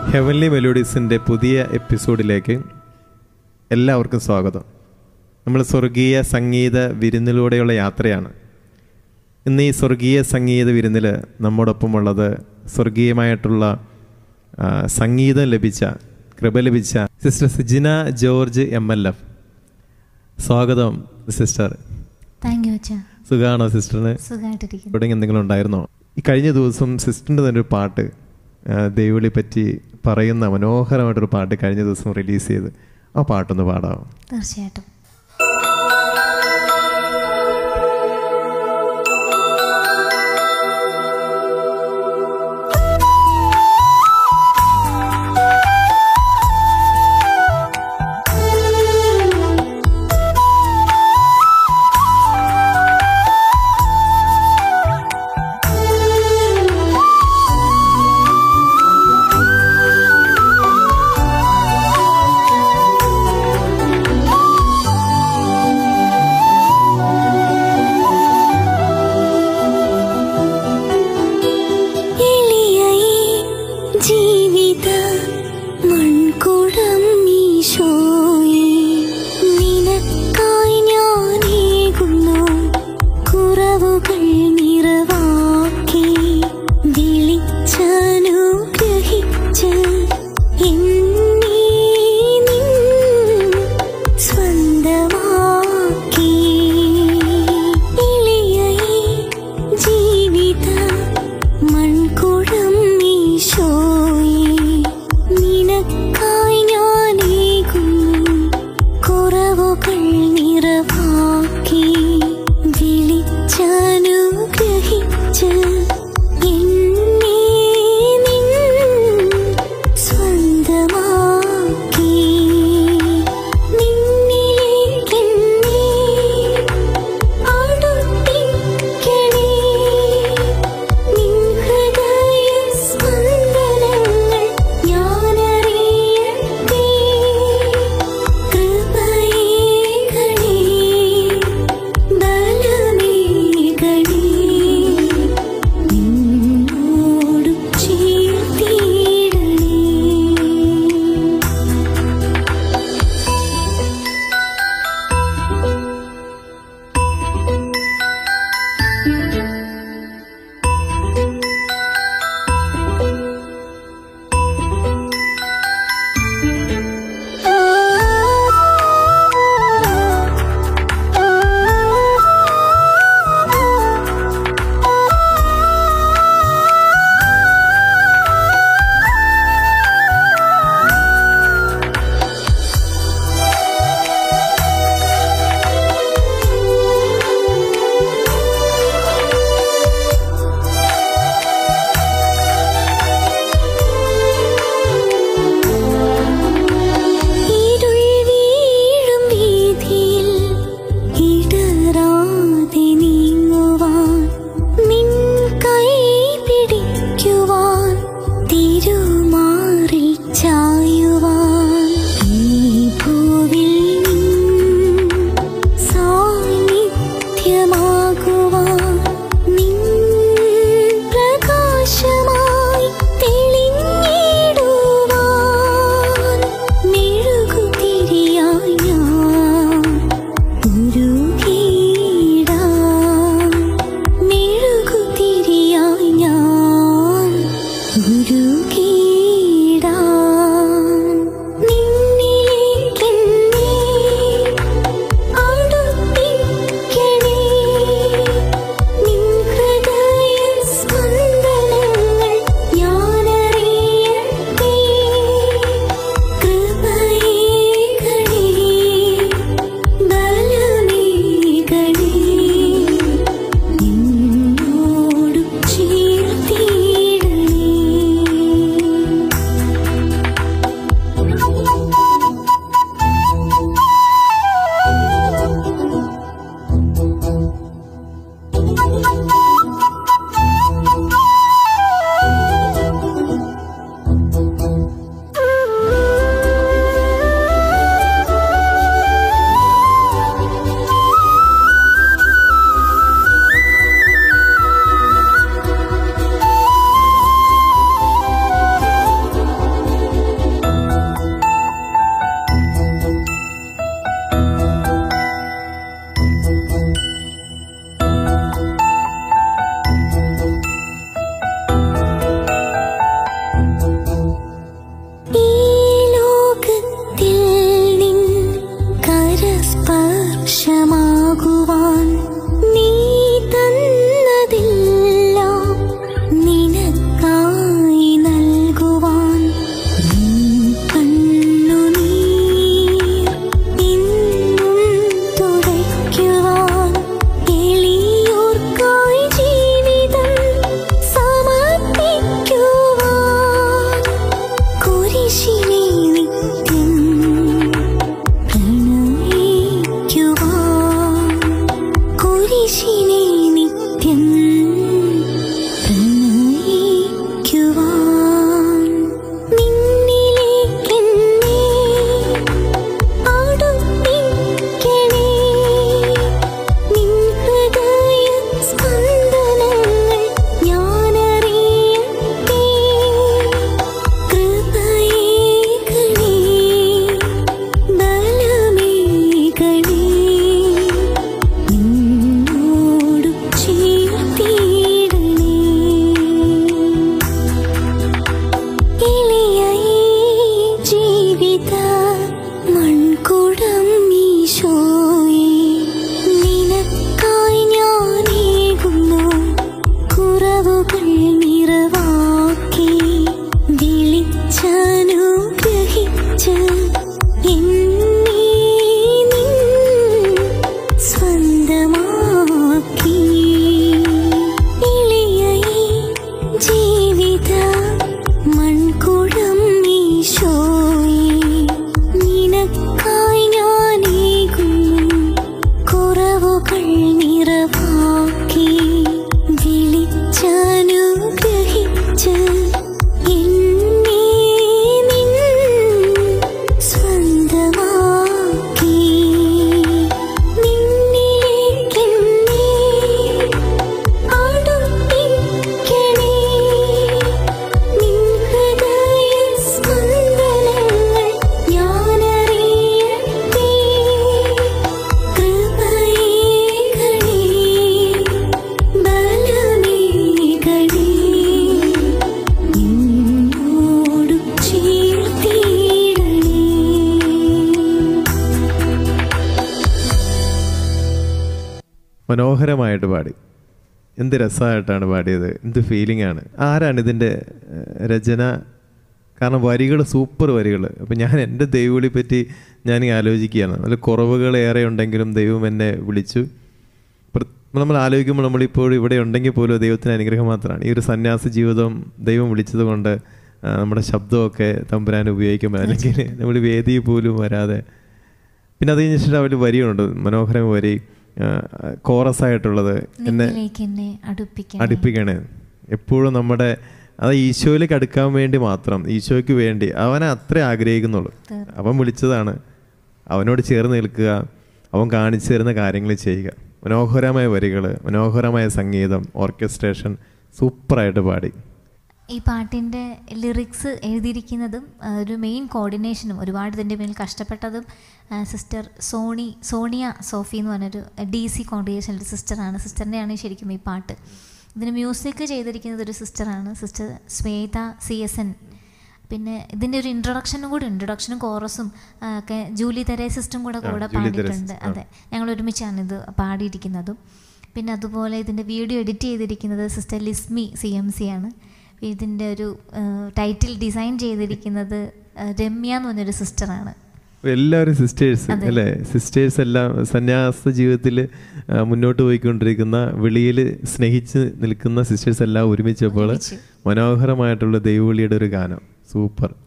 Heavenly മെലോഡീസിൻ്റെ പുതിയ എപ്പിസോഡിലേക്ക് എല്ലാവർക്കും സ്വാഗതം നമ്മൾ സ്വർഗീയ സംഗീത വിരുന്നിലൂടെയുള്ള യാത്രയാണ് ഇന്ന് ഈ സ്വർഗീയ സംഗീത വിരുന്നിൽ നമ്മോടൊപ്പമുള്ളത് സ്വർഗീയമായിട്ടുള്ള ആ, സംഗീതം ലഭിച്ച കൃപ ലഭിച്ച sister Sijina George M L F സ്വാഗതം സിസ്റ്റർ താങ്ക് യു അച്ഛാ സുഖമാണോ സിസ്റ്ററിന് സുഖമായിട്ടിരിക്കുന്നു ഇവിടെ എന്തെങ്കിലും ഉണ്ടായിരുന്നോ ഈ കഴിഞ്ഞ ദിവസം സിസ്റ്ററിൻ്റെ തന്നെ ഒരു പാട്ട് ആ, ദൈവവിളി പറ്റി പറയുന്ന മനോഹരമായിട്ടൊരു പാട്ട് കഴിഞ്ഞ ദിവസം റിലീസ് ചെയ്ത് ആ പാട്ടൊന്ന് പാടാമോ തീർച്ചയായിട്ടും ും മനോഹരമായിട്ട് പാടി എന്ത് രസമായിട്ടാണ് പാടിയത് എന്ത് ഫീലിംഗ് ആണ് ആരാണ് ഇതിൻ്റെ ഏഹ്, രചന കാരണം വരികൾ സൂപ്പർ വരികൾ അപ്പം ഞാൻ എൻ്റെ ദൈവവിളി പറ്റി ഞാൻ ഈ ആലോചിക്കുകയാണ് അതിൽ കുറവുകൾ ഏറെ ഉണ്ടെങ്കിലും ദൈവം എന്നെ വിളിച്ചു പ്ര- നമ്മൾ ആലോചിക്കുമ്പോൾ നമ്മളിപ്പോൾ ഇവിടെ ഉണ്ടെങ്കിൽ പോലും ദൈവത്തിന് അനുഗ്രഹം മാത്രമാണ് ഈ ഒരു സന്യാസ ജീവിതം ദൈവം വിളിച്ചത് കൊണ്ട് ആ, നമ്മുടെ ശബ്ദമൊക്കെ തമ്പുരാൻ ഉപയോഗിക്കുമ്പോൾ അല്ലെങ്കിൽ നമ്മൾ വേദിയിൽ പോലും വരാതെ പിന്നെ അത് കഴിഞ്ഞിട്ട് അവർ വരിയുണ്ട് മനോഹരം വരി കോറസ് ആയിട്ടുള്ളത് എന്നെ നിന്നിലേക്ക് എന്നെ അടുപ്പിക്കണം അടുപ്പിക്കണേ എപ്പോഴും നമ്മുടെ അത് ഈശോയിലേക്ക് അടുക്കാൻ വേണ്ടി മാത്രം ഈശോയ്ക്ക് വേണ്ടി അവനെ അത്രേ ആഗ്രഹിക്കുന്നുള്ളൂ തീർന്നു. അവൻ വിളിച്ചതാണ് അവനോട് ചേർന്ന് നിൽക്കുക അവൻ കാണിച്ചു തരുന്ന കാര്യങ്ങൾ ചെയ്യുക മനോഹരമായ വരികൾ മനോഹരമായ സംഗീതം ഓർക്കസ്ട്രേഷൻ സൂപ്പറായിട്ട് പാടി ഈ പാട്ടിൻ്റെ ലിറിക്സ് എഴുതിയിരിക്കുന്നതും ആ, ഒരു മെയിൻ കോർഡിനേഷനും ഒരുപാട് ഇതിൻ്റെ മേൽ കഷ്ടപ്പെട്ടതും ആ, സിസ്റ്റർ സോണി സോണിയ സോഫി എന്ന് പറഞ്ഞൊരു ഡി സി കോൺഗ്രിഗേഷൻ ഒരു സിസ്റ്ററാണ് സിസ്റ്ററിൻ്റെയാണ് ശരിക്കും ഈ പാട്ട് ഇതിന് മ്യൂസിക് ചെയ്തിരിക്കുന്നത് ഒരു സിസ്റ്ററാണ് sister Shweta C S N പിന്നെ ഇതിൻ്റെ ഒരു ഇൻട്രൊഡക്ഷനും കൂടി ഇൻട്രൊഡക്ഷനും കോറസും ആ, ഒക്കെ ജൂലി തെരേസിസ്റ്റും കൂടെ ആ, കൂടെ ജൂലി പാടിയിട്ടുണ്ട് തെരേസിസ്, ആ. അതെ ഞങ്ങൾ ഒരുമിച്ചാണ് ഇത് പാടിയിരിക്കുന്നതും പിന്നെ അതുപോലെ ഇതിൻ്റെ വീഡിയോ എഡിറ്റ് ചെയ്തിരിക്കുന്നത് sister Lismi C M C ആണ് ഇതിൻ്റെ ഒരു ടൈറ്റിൽ ഡിസൈൻ ചെയ്തിരിക്കുന്നത് ആ, രമ്യ എന്ന് പറഞ്ഞൊരു സിസ്റ്ററാണ് എല്ലാവരും സിസ്റ്റേഴ്സ് അതെ. അല്ലേ സിസ്റ്റേഴ്സ് എല്ലാം സന്യാസ ജീവിതത്തിൽ മുന്നോട്ട് പോയിക്കൊണ്ടിരിക്കുന്ന വിളിയിൽ സ്നേഹിച്ച് നിൽക്കുന്ന സിസ്റ്റേഴ്സ് എല്ലാം ഒരുമിച്ചപ്പോൾ ഒരുമിച്ച്. മനോഹരമായിട്ടുള്ള ദൈവവിളിയുടെ ഒരു ഗാനം സൂപ്പർ